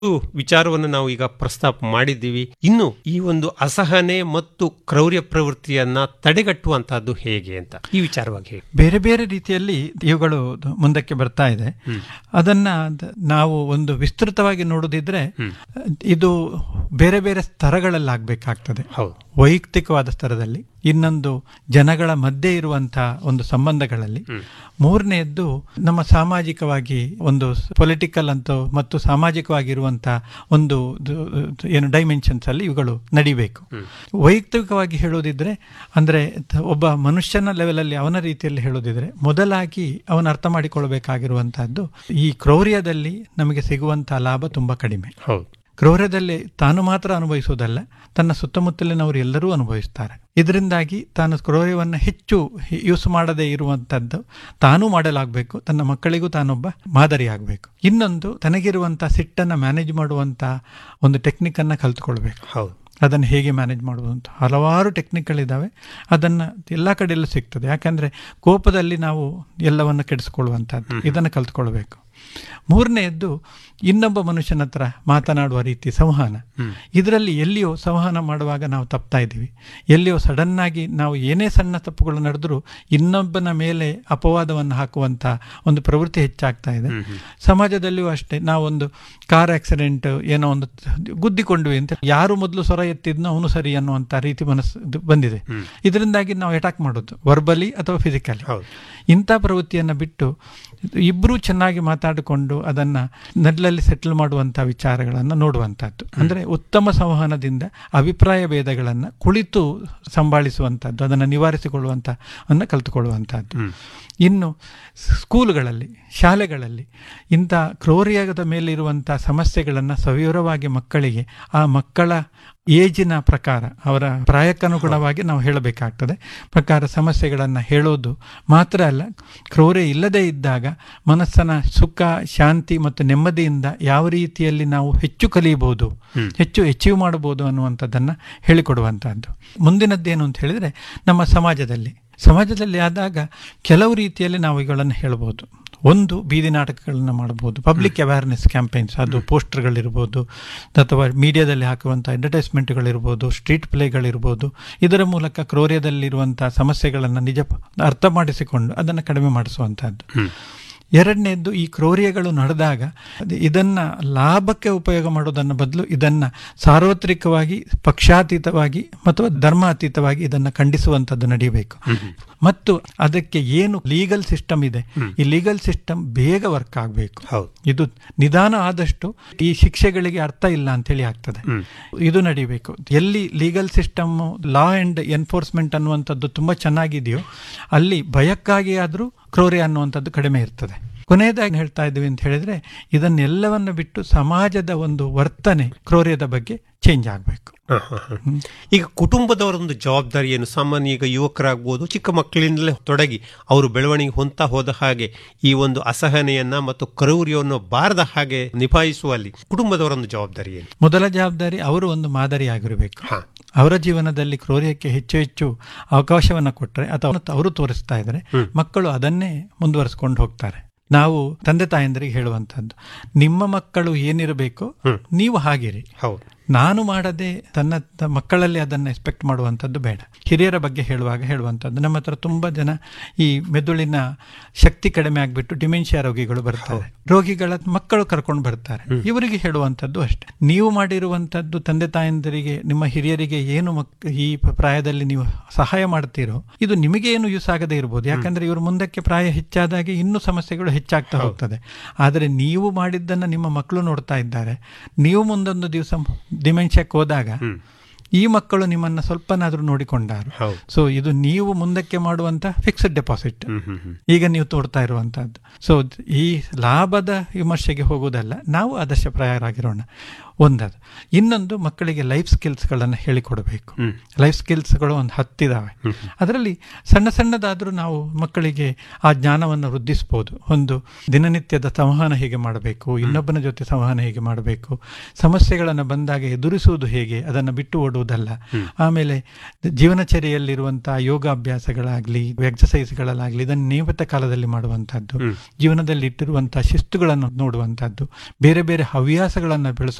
ವಿಚಾರವನ್ನು ನಾವು ಈಗ ಪ್ರಸ್ತಾಪ ಮಾಡಿದ್ದೀವಿ ಇನ್ನು ಈ ಒಂದು ಅಸಹನೆ ಮತ್ತು ಕ್ರೌರ್ಯ ಪ್ರವೃತ್ತಿಯನ್ನ ತಡೆಗಟ್ಟುವಂತಹದ್ದು ಹೇಗೆ ಅಂತ ಈ ವಿಚಾರವಾಗಿ ಹೇಳಿ ಬೇರೆ ಬೇರೆ ರೀತಿಯಲ್ಲಿ ಇವುಗಳು ಮುಂದಕ್ಕೆ ಬರ್ತಾ ಇದೆ ಅದನ್ನ ದ- ನಾವು ಒಂದು ವಿಸ್ತೃತವಾಗಿ ನೋಡುದಿದ್ರೆ ಇದು ಬೇರೆ ಬೇರೆ ಸ್ತರಗಳಲ್ಲಿ ಆಗ್ಬೇಕಾಗ್ತದೆ ಹೌದು ವೈಯಕ್ತಿಕವಾದ ಸ್ತರದಲ್ಲಿ ಇನ್ನೊಂದು ಜನಗಳ ಮಧ್ಯೆ ಇರುವಂತಹ ಒಂದು ಸಂಬಂಧಗಳಲ್ಲಿ ಮೂರನೆಯದ್ದು ನಮ್ಮ ಸಾಮಾಜಿಕವಾಗಿ ಒಂದು ಪೊಲಿಟಿಕಲ್ ಅಂತ ಮತ್ತು ಸಾಮಾಜಿಕವಾಗಿರುವಂತಹ ಒಂದು ದು- ಏನು ಡೈಮೆನ್ಷನ್ಸ್ ಅಲ್ಲಿ ಇವುಗಳು ನಡಿಬೇಕು ವೈಯಕ್ತಿಕವಾಗಿ ಹೇಳೋದಿದ್ರೆ ಅಂದ್ರೆ ತ- ಒಬ್ಬ ಮನುಷ್ಯನ ಲೆವೆಲಲ್ಲಿ ಅವನ ರೀತಿಯಲ್ಲಿ ಹೇಳೋದಿದ್ರೆ ಮೊದಲಾಗಿ ಅವನು ಅರ್ಥ ಮಾಡಿಕೊಳ್ಬೇಕಾಗಿರುವಂತಹದ್ದು ಈ ಕ್ರೌರ್ಯದಲ್ಲಿ ನಮಗೆ ಸಿಗುವಂತಹ ಲಾಭ ತುಂಬಾ ಕಡಿಮೆ ಹೌದು ಕ್ರೌರ್ಯದಲ್ಲಿ ತಾನು ಮಾತ್ರ ಅನುಭವಿಸುವುದಲ್ಲ ತನ್ನ ಸುತ್ತಮುತ್ತಲಿನವರು ಎಲ್ಲರೂ ಅನುಭವಿಸ್ತಾರೆ ಇದರಿಂದಾಗಿ ತಾನು ಕ್ರೌರ್ಯವನ್ನು ಹೆಚ್ಚು ಯೂಸ್ ಮಾಡದೇ ಇರುವಂತದ್ದು ತಾನೂ ಮಾಡಲಾಗಬೇಕು ತನ್ನ ಮಕ್ಕಳಿಗೂ ತಾನೊಬ್ಬ ಮಾದರಿಯಾಗಬೇಕು ಇನ್ನೊಂದು ತನಗಿರುವಂತಹ ಸಿಟ್ಟನ್ನು ಮ್ಯಾನೇಜ್ ಮಾಡುವಂತ ಒಂದು ಟೆಕ್ನಿಕ್ ಅನ್ನ ಕಲ್ತ್ಕೊಳ್ಬೇಕು ಹೌದು ಅದನ್ನು ಹೇಗೆ ಮ್ಯಾನೇಜ್ ಮಾಡುವುದು ಅಂತ ಹಲವಾರು ಟೆಕ್ನಿಕ್ಗಳಿದ್ದಾವೆ ಅದನ್ನು ಎಲ್ಲ ಕಡೆಯಲ್ಲೂ ಸಿಗ್ತದೆ ಯಾಕಂದ್ರೆ ಕೋಪದಲ್ಲಿ ನಾವು ಎಲ್ಲವನ್ನು ಕೆಡಿಸ್ಕೊಳ್ಳುವಂಥದ್ದು ಇದನ್ನು ಕಲ್ತ್ಕೊಳ್ಬೇಕು ಮೂರನೆಯದ್ದು ಇನ್ನೊಬ್ಬ ಮನುಷ್ಯನ ಹತ್ರ ಮಾತನಾಡುವ ರೀತಿ ಸಂವಹನ ಇದರಲ್ಲಿ ಎಲ್ಲಿಯೋ ಸಂವಹನ ಮಾಡುವಾಗ ನಾವು ತಪ್ತಾ ಇದ್ದೀವಿ ಎಲ್ಲಿಯೋ ಸಡನ್ ಆಗಿ ನಾವು ಏನೇ ಸಣ್ಣ ತಪ್ಪುಗಳು ನಡೆದರೂ ಇನ್ನೊಬ್ಬನ ಮೇಲೆ ಅಪವಾದವನ್ನು ಹಾಕುವಂತ ಒಂದು ಪ್ರವೃತ್ತಿ ಹೆಚ್ಚಾಗ್ತಾ ಇದೆ ಸಮಾಜದಲ್ಲಿಯೂ ಅಷ್ಟೇ ನಾವೊಂದು ಕಾರ್ ಆಕ್ಸಿಡೆಂಟ್ ಏನೋ ಒಂದು ಗುದ್ದಿಕೊಂಡ್ವಿ ಅಂತ ಯಾರು ಮೊದಲು ಸ್ವರ ಎತ್ತಿದ್ನೋ ಅವನು ಸರಿ ಅನ್ನುವಂತ ರೀತಿ ಮನಸ್ಸು ಇದು ಬಂದಿದೆ ಇದರಿಂದಾಗಿ ನಾವು ಅಟ್ಯಾಕ್ ಮಾಡೋದು ವರ್ಬಲಿ ಅಥವಾ ಫಿಸಿಕಲಿ ಹೌದು ಇಂಥ ಪ್ರವೃತ್ತಿಯನ್ನು ಬಿಟ್ಟು ಇಬ್ಬರೂ ಚೆನ್ನಾಗಿ ಮಾತಾಡಿಕೊಂಡು ಅದನ್ನ ನಡ್ಲಲ್ಲಿ ಸೆಟಲ್ ಮಾಡುವಂಥ ವಿಚಾರಗಳನ್ನು ನೋಡುವಂಥದ್ದು ಅಂದ್ರೆ ಉತ್ತಮ ಸಂವಹನದಿಂದ ಅಭಿಪ್ರಾಯ ಭೇದಗಳನ್ನು ಕುಳಿತು ಸಂಭಾಳಿಸುವಂಥದ್ದು ಅದನ್ನು ನಿವಾರಿಸಿಕೊಳ್ಳುವಂಥ ಅನ್ನ ಕಲಿತುಕೊಳ್ಳುವಂಥದ್ದು ಇನ್ನು ಸ್ಕೂಲ್ಗಳಲ್ಲಿ ಶಾಲೆಗಳಲ್ಲಿ ಇಂಥ ಕ್ರೌರ್ಯದ ಮೇಲಿರುವಂಥ ಸಮಸ್ಯೆಗಳನ್ನು ಸವಿವರವಾಗಿ ಮಕ್ಕಳಿಗೆ ಆ ಮಕ್ಕಳ ಏಜಿನ ಪ್ರಕಾರ ಅವರ ಪ್ರಾಯಕ್ಕನುಗುಣವಾಗಿ ನಾವು ಹೇಳಬೇಕಾಗ್ತದೆ ಪ್ರಕಾರ ಸಮಸ್ಯೆಗಳನ್ನು ಹೇಳೋದು ಮಾತ್ರ ಅಲ್ಲ ಕ್ರೌರ್ಯ ಇಲ್ಲದೇ ಇದ್ದಾಗ ಮನಸ್ಸನ ಸುಖ ಶಾಂತಿ ಮತ್ತು ನೆಮ್ಮದಿಯಿಂದ ಯಾವ ರೀತಿಯಲ್ಲಿ ನಾವು ಹೆಚ್ಚು ಕಲಿಯಬಹುದು ಹೆಚ್ಚು ಅಚೀವ್ ಮಾಡಬಹುದು ಅನ್ನುವಂಥದ್ದನ್ನು ಹೇಳಿಕೊಡುವಂತಹದ್ದು ಮುಂದಿನದ್ದೇನು ಅಂತ ಹೇಳಿದ್ರೆ ನಮ್ಮ ಸಮಾಜದಲ್ಲಿ ಸಮಾಜದಲ್ಲಿ ಆದಾಗ ಕೆಲವು ರೀತಿಯಲ್ಲಿ ನಾವು ಇವುಗಳನ್ನು ಹೇಳಬಹುದು ಒಂದು ಬೀದಿ ನಾಟಕಗಳನ್ನ ಮಾಡಬಹುದು ಪಬ್ಲಿಕ್ ಅವೇರ್ನೆಸ್ ಕ್ಯಾಂಪೇನ್ಸ್ ಅದು ಪೋಸ್ಟರ್ಗಳಿರ್ಬೋದು ಅಥವಾ ಮೀಡಿಯಾದಲ್ಲಿ ಹಾಕುವಂಥ ಅಡ್ವರ್ಟೈಸ್ಮೆಂಟ್ಗಳಿರ್ಬೋದು ಸ್ಟ್ರೀಟ್ ಪ್ಲೇಗಳಿರ್ಬೋದು ಇದರ ಮೂಲಕ ಕ್ರೌರ್ಯದಲ್ಲಿರುವಂಥ ಸಮಸ್ಯೆಗಳನ್ನು ನಿಜ ಅರ್ಥ ಮಾಡಿಸಿಕೊಂಡು ಅದನ್ನು ಕಡಿಮೆ ಮಾಡಿಸುವಂಥದ್ದು ಎರಡನೇದ್ದು ಈ ಕ್ರೌರ್ಯಗಳು ನಡೆದಾಗ ಅದು ಇದನ್ನ ಲಾಭಕ್ಕೆ ಉಪಯೋಗ ಮಾಡೋದನ್ನ ಬದಲು ಇದನ್ನ ಸಾರ್ವತ್ರಿಕವಾಗಿ ಪಕ್ಷಾತೀತವಾಗಿ ಅಥವಾ ಧರ್ಮಾತೀತವಾಗಿ ಇದನ್ನ ಖಂಡಿಸುವಂಥದ್ದು ನಡೆಯಬೇಕು ಮತ್ತು ಅದಕ್ಕೆ ಏನು ಲೀಗಲ್ ಸಿಸ್ಟಮ್ ಇದೆ ಈ ಲೀಗಲ್ ಸಿಸ್ಟಮ್ ಬೇಗ ವರ್ಕ್ ಆಗಬೇಕು ಹೌದು ಇದು ನಿಧಾನ ಆದಷ್ಟು ಈ ಶಿಕ್ಷೆಗಳಿಗೆ ಅರ್ಥ ಇಲ್ಲ ಅಂತೇಳಿ ಆಗ್ತದೆ ಇದು ನಡಿಬೇಕು ಎಲ್ಲಿ legal system law and enforcement ಅನ್ನುವಂಥದ್ದು ತುಂಬಾ ಚೆನ್ನಾಗಿದೆಯೋ ಅಲ್ಲಿ ಭಯಕ್ಕಾಗಿ ಆದರೂ ಕ್ರೌರ್ಯ ಅನ್ನುವಂಥದ್ದು ಕಡಿಮೆ ಇರ್ತದೆ ಕೊನೆಯದಾಗಿ ಹೇಳ್ತಾ ಇದ್ದೀವಿ ಅಂತ ಹೇಳಿದ್ರೆ ಇದನ್ನೆಲ್ಲವನ್ನು ಬಿಟ್ಟು ಸಮಾಜದ ಒಂದು ವರ್ತನೆ ಕ್ರೌರ್ಯದ ಬಗ್ಗೆ ಚೇಂಜ್ ಆಗಬೇಕು ಹ, ಹ, ಹ. ಈಗ ಕುಟುಂಬದವರ ಒಂದು ಜವಾಬ್ದಾರಿ ಏನು ಸಾಮಾನ್ಯ ಈಗ ಯುವಕರಾಗ್ಬೋದು ಚಿಕ್ಕ ಮಕ್ಕಳಿಂದಲೇ ತೊಡಗಿ ಅವರು ಬೆಳವಣಿಗೆ ಹೊಂತಾ ಹೋದ ಹಾಗೆ ಈ ಒಂದು ಅಸಹನೆಯನ್ನ ಮತ್ತು ಕ್ರೌರ್ಯವನ್ನು ಬಾರದ ಹಾಗೆ ನಿಭಾಯಿಸುವಲ್ಲಿ ಕುಟುಂಬದವರ ಒಂದು ಜವಾಬ್ದಾರಿ ಏನು ಮೊದಲ ಜವಾಬ್ದಾರಿ ಅವರು ಒಂದು ಮಾದರಿಯಾಗಿರಬೇಕು ಹಾ ಅವರ ಜೀವನದಲ್ಲಿ ಕ್ರೌರ್ಯಕ್ಕೆ ಹೆಚ್ಚು ಹೆಚ್ಚು ಅವಕಾಶವನ್ನು ಕೊಟ್ಟರೆ ಅಥವಾ ಅವರು ತೋರಿಸ್ತಾ ಇದ್ದಾರೆ ಮಕ್ಕಳು ಅದನ್ನೇ ಮುಂದುವರಿಸ್ಕೊಂಡು ಹೋಗ್ತಾರೆ ನಾವು ತಂದೆ ತಾಯಂದರಿಗೆ ಹೇಳುವಂಥದ್ದು ನಿಮ್ಮ ಮಕ್ಕಳು ಏನಿರಬೇಕು ನೀವು ಹಾಗಿರಿ ಹೌದು ನಾನು ಮಾಡದೆ ತನ್ನ ತ- ಮಕ್ಕಳಲ್ಲಿ ಅದನ್ನು ಎಕ್ಸ್ಪೆಕ್ಟ್ ಮಾಡುವಂಥದ್ದು ಬೇಡ ಹಿರಿಯರ ಬಗ್ಗೆ ಹೇಳುವಾಗ ಹೇಳುವಂಥದ್ದು ನಮ್ಮ ಹತ್ರ ತುಂಬಾ ಜನ ಈ ಮೆದುಳಿನ ಶಕ್ತಿ ಕಡಿಮೆ ಆಗಿಬಿಟ್ಟು ಡಿಮೆನ್ಷಿಯಾ ರೋಗಿಗಳು ಬರ್ತಾರೆ ರೋಗಿಗಳ ಮಕ್ಕಳು ಕರ್ಕೊಂಡು ಬರ್ತಾರೆ ಇವರಿಗೆ ಹೇಳುವಂಥದ್ದು ಅಷ್ಟೇ ನೀವು ಮಾಡಿರುವಂಥದ್ದು ತಂದೆ ತಾಯಂದಿರಿಗೆ ನಿಮ್ಮ ಹಿರಿಯರಿಗೆ ಏನು ಮಕ್ ಈ ಪ- ಪ್ರಾಯದಲ್ಲಿ ನೀವು ಸಹಾಯ ಮಾಡ್ತೀರೋ ಇದು ನಿಮಗೆ ಏನು ಯೂಸ್ ಆಗದೇ ಇರ್ಬೋದು ಯಾಕಂದ್ರೆ ಇವರು ಮುಂದಕ್ಕೆ ಪ್ರಾಯ ಹೆಚ್ಚಾದಾಗೆ ಇನ್ನೂ ಸಮಸ್ಯೆಗಳು ಹೆಚ್ಚಾಗ್ತಾ ಹೋಗ್ತದೆ ಆದರೆ ನೀವು ಮಾಡಿದ್ದನ್ನು ನಿಮ್ಮ ಮಕ್ಕಳು ನೋಡ್ತಾ ಇದ್ದಾರೆ ನೀವು ಮುಂದೊಂದು ದಿವಸ ಡಿಮೆನ್ಷಿಯಾಕ್ಕೆ ಹೋದಾಗ ಈ ಮಕ್ಕಳು ನಿಮ್ಮನ್ನ ಸ್ವಲ್ಪನಾದ್ರೂ ನೋಡಿಕೊಂಡಾರು ಹೌದು ಸೊ ಇದು ನೀವು ಮುಂದಕ್ಕೆ ಮಾಡುವಂತ ಫಿಕ್ಸ್ಡ್ ಡೆಪಾಸಿಟ್ ಹ್ಮ್ ಹ್ಮ್ ಹ್ಮ್ ಈಗ ನೀವು ತೋಡ್ತಾ ಇರುವಂತಹದ್ದು ಸೊ ಈ ಲಾಭದ ವಿಮರ್ಶೆಗೆ ಹೋಗುವುದಲ್ಲ ನಾವು ಆದರ್ಶಪ್ರಾಯರಾಗಿರೋಣ ಒಂದದು ಇನ್ನೊಂದು ಮಕ್ಕಳಿಗೆ ಲೈಫ್ ಸ್ಕಿಲ್ಸ್ಗಳನ್ನು ಹೇಳಿಕೊಡಬೇಕು ಲೈಫ್ ಸ್ಕಿಲ್ಸ್ಗಳು ಒಂದು ಹತ್ತಿದಾವೆ ಅದರಲ್ಲಿ ಸಣ್ಣ ಸಣ್ಣದಾದರೂ ನಾವು ಮಕ್ಕಳಿಗೆ ಆ ಜ್ಞಾನವನ್ನು ವೃದ್ಧಿಸ್ಬೋದು ಒಂದು ದಿನನಿತ್ಯದ ಸಂವಹನ ಹೇಗೆ ಮಾಡಬೇಕು ಇನ್ನೊಬ್ಬನ ಜೊತೆ ಸಂವಹನ ಹೇಗೆ ಮಾಡಬೇಕು ಸಮಸ್ಯೆಗಳನ್ನು ಬಂದಾಗ ಎದುರಿಸುವುದು ಹೇಗೆ ಅದನ್ನು ಬಿಟ್ಟು ಓಡುವುದಲ್ಲ ಆಮೇಲೆ ಜೀವನಚರ್ಯೆಯಲ್ಲಿರುವಂತಹ ಯೋಗಾಭ್ಯಾಸಗಳಾಗಲಿ ಎಕ್ಸಸೈಸ್ಗಳಲ್ಲಾಗಲಿ ಇದನ್ನು ನಿಯಮಿತ ಕಾಲದಲ್ಲಿ ಮಾಡುವಂತಹದ್ದು ಜೀವನದಲ್ಲಿ ಇಟ್ಟಿರುವಂತಹ ಶಿಸ್ತುಗಳನ್ನು ನೋಡುವಂತಹದ್ದು ಬೇರೆ ಬೇರೆ ಹವ್ಯಾಸಗಳನ್ನು ಬೆಳೆಸುವ